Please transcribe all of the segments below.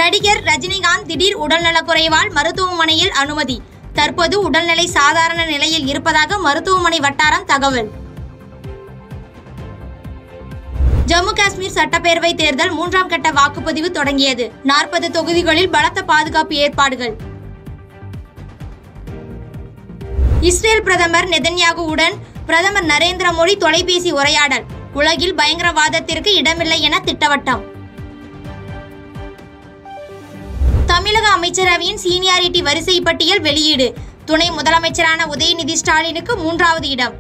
நடிகர் ரஜினிகாந்த் திடீர் உடல்நலக்குறைவால் மருத்துவமனையில் அனுமதி தற்போது உடல்நிலை சாதாரண நிலையில் இருப்பதாக மருத்துவமனை வட்டாரம் தகவல் ஜம்மு காஷ்மீர் சட்டப்பேரவை தேர்தல் மூன்றாம் கட்ட வாக்குப்பதிவு தொடங்கியது நாற்பது தொகுதிகளில் பலத்த பாதுகாப்பு ஏற்பாடுகள் இஸ்ரேல் பிரதமர் நெதன்யாகுவுடன் பிரதமர் நரேந்திர மோடி தொலைபேசி உரையாடல் உலகில் பயங்கரவாதத்திற்கு இடமில்லை என திட்டவட்டம் தமிழக அமைச்சரவையின் சீனியாரிட்டி வரிசை பட்டியல் வெளியீடு துணை முதலமைச்சரான உதயநிதி ஸ்டாலினுக்கு மூன்றாவது இடம்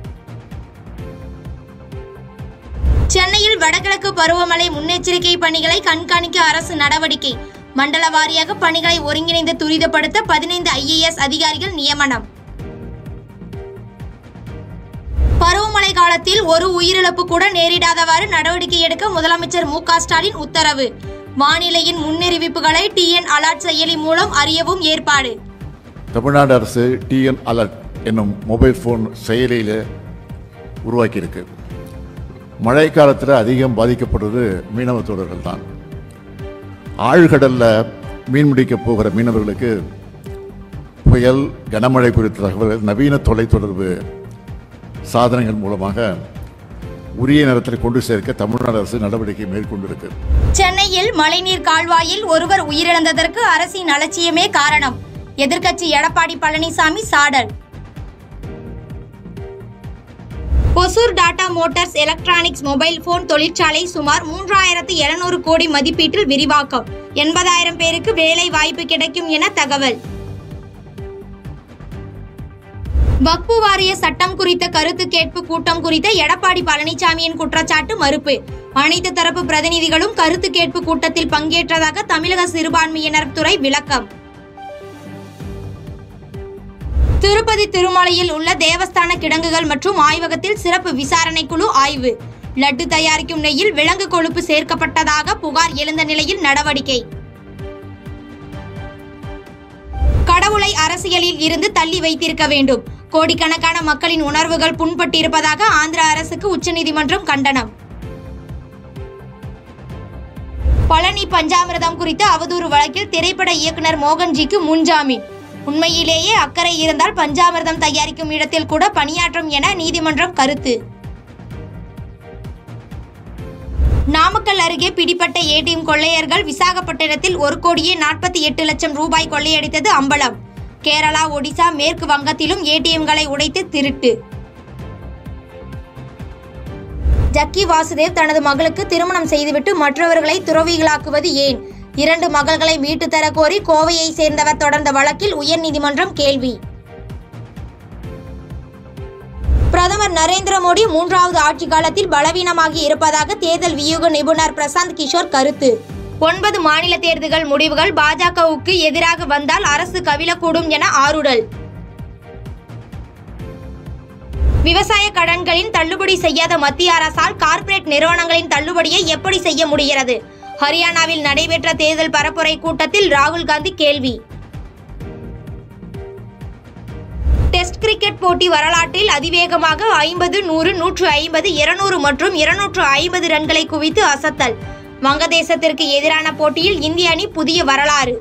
சென்னையில் வடகிழக்கு பருவமழை முன்னெச்சரிக்கை பணிகளை கண்காணிக்க அரசு நடவடிக்கை மண்டல வாரியாக பணிகளை ஒருங்கிணைந்து துரிதப்படுத்த பதினைந்து ஐஏஎஸ் அதிகாரிகள் நியமனம் பருவமழை காலத்தில் ஒரு உயிரிழப்பு கூட நேரிடாதவாறு நடவடிக்கை எடுக்க முதலமைச்சர் மு க ஸ்டாலின் உத்தரவு வானிலையின் முன்னறிவிப்புகளை டிஎன் அலர்ட் செயலி மூலம் அறியவும் ஏற்பாடு தமிழ்நாடு அரசு டிஎன் அலர்ட் என்னும் மொபைல் ஃபோன் செயலியில் உருவாக்கியிருக்கு மழை காலத்தில் அதிகம் பாதிக்கப்படுறது மீனவ தோழர்கள் தான் ஆழ்கடலில் மீன் பிடிக்க போகிற மீனவர்களுக்கு புயல் கனமழை குறித்த தகவல்கள் நவீன தொலைத்தொடர்பு சாதனங்கள் மூலமாக உரிய நேரத்தில் கொண்டு சேர்க்க தமிழ்நாடு அரசு நடவடிக்கை மேற்கொண்டிருக்கு சென்னையில் மழைநீர் கால்வாயில் ஒருவர் உயிரிழந்ததற்கு அரசின் அலட்சியமே காரணம் எதிர்க்கட்சி எடப்பாடி பழனிசாமி சாடல் Hosur Tata motors electronics mobile phone தொழிற்சாலை சுமார் மூன்றாயிரத்து எழுநூறு கோடி மதிப்பீட்டில் விரிவாக்கம் எண்பதாயிரம் பேருக்கு வேலை வாய்ப்பு கிடைக்கும் என தகவல் வக்பு வாரிய சட்டம் குறித்த கருத்து கேட்பு கூட்டம் குறித்த எடப்பாடி பழனிசாமியின் குற்றச்சாட்டு மறுப்பு அனைத்து தரப்பு பிரதிநிதிகளும் கருத்து கேட்பு கூட்டத்தில் பங்கேற்றதாக தமிழக சிறுபான்மையினர் துறை விளக்கம் திருப்பதி திருமலையில் உள்ள தேவஸ்தான கிடங்குகள் மற்றும் ஆய்வகத்தில் சிறப்பு விசாரணை குழு ஆய்வு லட்டு தயாரிக்கும் நெய்யில் விலங்கு கொழுப்பு சேர்க்கப்பட்டதாக புகார் எழுந்த நிலையில் நடவடிக்கை கடவுளை அரசியலில் இருந்து தள்ளி வைத்திருக்க வேண்டும் கோடிக்கணக்கான மக்களின் உணர்வுகள் புண்பட்டிருப்பதாக ஆந்திர அரசுக்கு உச்சநீதிமன்றம் கண்டனம் பழனி பஞ்சாமிரதம் குறித்த அவதூறு வழக்கில் திரைப்பட இயக்குனர் மோகன்ஜிக்கு முன்ஜாமீன் உண்மையிலேயே அக்கறை இருந்தால் பஞ்சாமிர்தம் தயாரிக்கும் இடத்தில் கூட பணியாற்றும் என நீதிமன்றம் கருத்து நாமக்கல் அருகே பிடிப்பட்ட ஏடிஎம் கொள்ளையர்கள் விசாகப்பட்டினத்தில் ஒரு கோடியே நாற்பத்தி எட்டு லட்சம் ரூபாய் கொள்ளையடித்தது அம்பலம் கேரளா ஒடிசா மேற்கு வங்கத்திலும் ஏடிஎம்களை உடைத்து திருட்டு ஜக்கி வாசுதேவ் தனது மகளுக்கு திருமணம் செய்துவிட்டு மற்றவர்களை துறவிகளாக்குவது ஏன் இரண்டு மகள்களை மீட்டு தர கோரி கோவையை சேர்ந்தவர் தொடர்ந்த வழக்கில் உயர்நீதிமன்றம் கேள்வி பிரதமர் நரேந்திர மோடி மூன்றாவது ஆட்சி காலத்தில் பலவீனமாகி இருப்பதாக தேர்தல் வியூக நிபுணர் பிரசாந்த் கிஷோர் கருத்து ஒன்பது மாநில தேர்தல்கள் முடிவுகள் பாஜகவுக்கு எதிராக வந்தால் அரசு கவிழக்கூடும் என ஆறுடல் விவசாய கடன்களின் தள்ளுபடி செய்யாத மத்திய அரசால் கார்ப்பரேட் நிறுவனங்களின் தள்ளுபடியை எப்படி செய்ய முடிகிறது ஹரியானாவில் நடைபெற்ற தேர்தல் பரப்புரை கூட்டத்தில் ராகுல் காந்தி கேள்வி டெஸ்ட் கிரிக்கெட் போட்டி வரலாற்றில் அதிவேகமாக ஐம்பது நூறு நூற்று ஐம்பது இருநூறு மற்றும் இருநூற்று ஐம்பது ரன்களை குவித்து அசத்தல் வங்கதேசத்திற்கு எதிரான போட்டியில் இந்திய அணி புதிய வரலாறு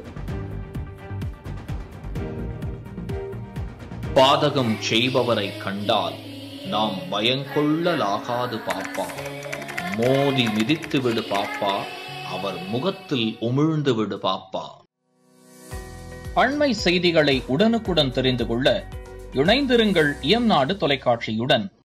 பாதகம் செய்பவரை கண்டால் நாம் பயங்கொள்ளலாகாது பாப்பா மோதி மிதித்து விடு பாப்பா அவர் முகத்தில் உமிழ்ந்து விடு பாப்பா அண்மை செய்திகளை உடனுக்குடன் தெரிந்து கொள்ள இணைந்திருங்கள் இயம்நாடு தொலைக்காட்சியுடன்